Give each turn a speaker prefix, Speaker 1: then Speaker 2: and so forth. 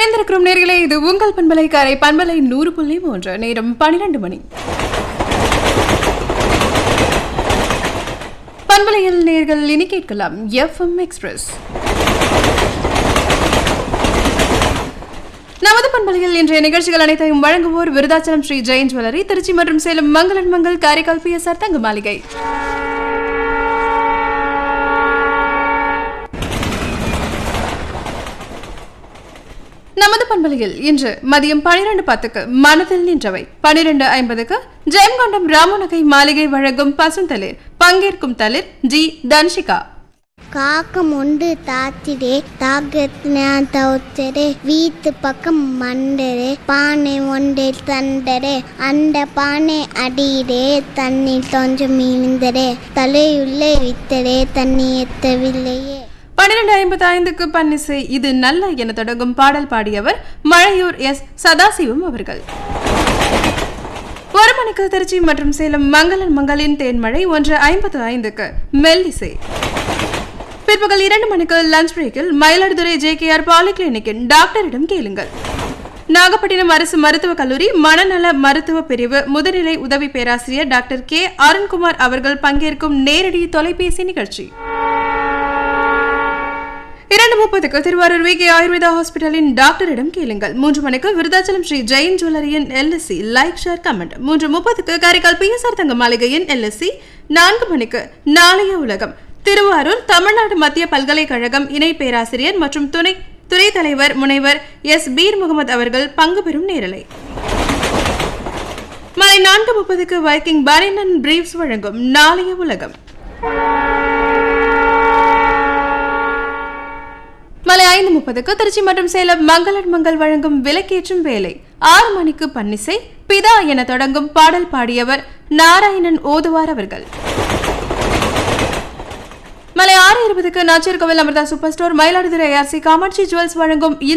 Speaker 1: இணைந்திருக்கிறோம் நேர்களே இது உங்கள் பண்பலை காரை பண்பலை நூறு புள்ளி மூன்று நேரம் பனிரெண்டு மணி பண்பலையில் நேர்கள் இனி கேட்கலாம் எஃப்எம் எக்ஸ்பிரஸ் நமது பண்பலையில் இன்றைய நிகழ்ச்சிகள் அனைத்தையும் வழங்குவோர் விருதாச்சலம் ஸ்ரீ ஜெயின் ஜுவல்லரி திருச்சி மற்றும் சேலம் மங்களன் மங்கள் காரைக்கால் பிஎஸ்ஆர் தங்க மாளிகை நமது பண்பலையில் இன்று மதியம் பனிரெண்டு பத்துக்கு மனதில் நின்றவை பனிரெண்டு ஐம்பதுக்கு ஜெயங்கொண்டம் ராமநகை மாளிகை வழங்கும் பசுந்தளிர் பங்கேற்கும் தளிர் ஜி தன்ஷிகா
Speaker 2: காக்கம் உண்டு தாத்திரே தாகத்னா தவுத்தரே வீட்டு பக்கம் மண்டரே பானை ஒண்டே தண்டரே அந்த பானை அடியிலே தண்ணி கொஞ்சம் மீழ்ந்தரே தலையுள்ளே வித்தரே தண்ணி எத்தவில்லையே
Speaker 1: பன்னிரண்டு ஐம்பத்தி ஐந்துக்கு பன்னிசை இது நல்ல என தொடங்கும் பாடல் பாடியவர் மழையூர் எஸ் சதாசிவம் அவர்கள் ஒரு மணிக்கு திருச்சி மற்றும் சேலம் மங்களன் மங்களின் தேன்மழை ஒன்று ஐம்பத்து ஐந்துக்கு மெல்லிசை பிற்பகல் இரண்டு மணிக்கு லஞ்ச் பிரேக்கில் மயிலாடுதுறை ஜே கே ஆர் பாலிகிளினிக்கின் டாக்டரிடம் கேளுங்கள் நாகப்பட்டினம் அரசு மருத்துவக் கல்லூரி மனநல மருத்துவ பிரிவு முதுநிலை உதவி பேராசிரியர் டாக்டர் கே அருண்குமார் அவர்கள் பங்கேற்கும் நேரடி தொலைபேசி நிகழ்ச்சி இரண்டு முப்பதுக்கு திருவாரூர் வி கே ஆயுர்வேதா ஹாஸ்பிட்டலின் டாக்டரிடம் கேளுங்கள் மூன்று மணிக்கு விருதாச்சலம் ஸ்ரீ ஜெயின் ஜுவல்லரியின் எல்எஸ்சி லைக் ஷேர் கமெண்ட் மூன்று முப்பதுக்கு காரைக்கால் பிஎஸ்ஆர் தங்க மாளிகையின் எல்எஸ்சி நான்கு மணிக்கு நாளைய உலகம் திருவாரூர் தமிழ்நாடு மத்திய பல்கலைக்கழகம் இணை பேராசிரியர் மற்றும் துணை துறை தலைவர் முனைவர் எஸ் பீர் முகமது அவர்கள் பங்கு பெறும் நேரலை மாலை நான்கு முப்பதுக்கு வைக்கிங் பரினன் பிரீவ்ஸ் வழங்கும் நாளைய உலகம் மாலை ஐந்து முப்பதுக்கு திருச்சி மற்றும் சேலம் மங்களன் மங்கள் வழங்கும் விலக்கேற்றும் வேலை ஆறு மணிக்கு பன்னிசை பிதா என தொடங்கும் பாடல் பாடியவர் நாராயணன் ஓதுவார் அவர்கள் மாலை ஆறு இருபதுக்கு Nachiar Kovil Amirtha super store Mayiladuthurai RC Kamatchi jewels வழங்கும்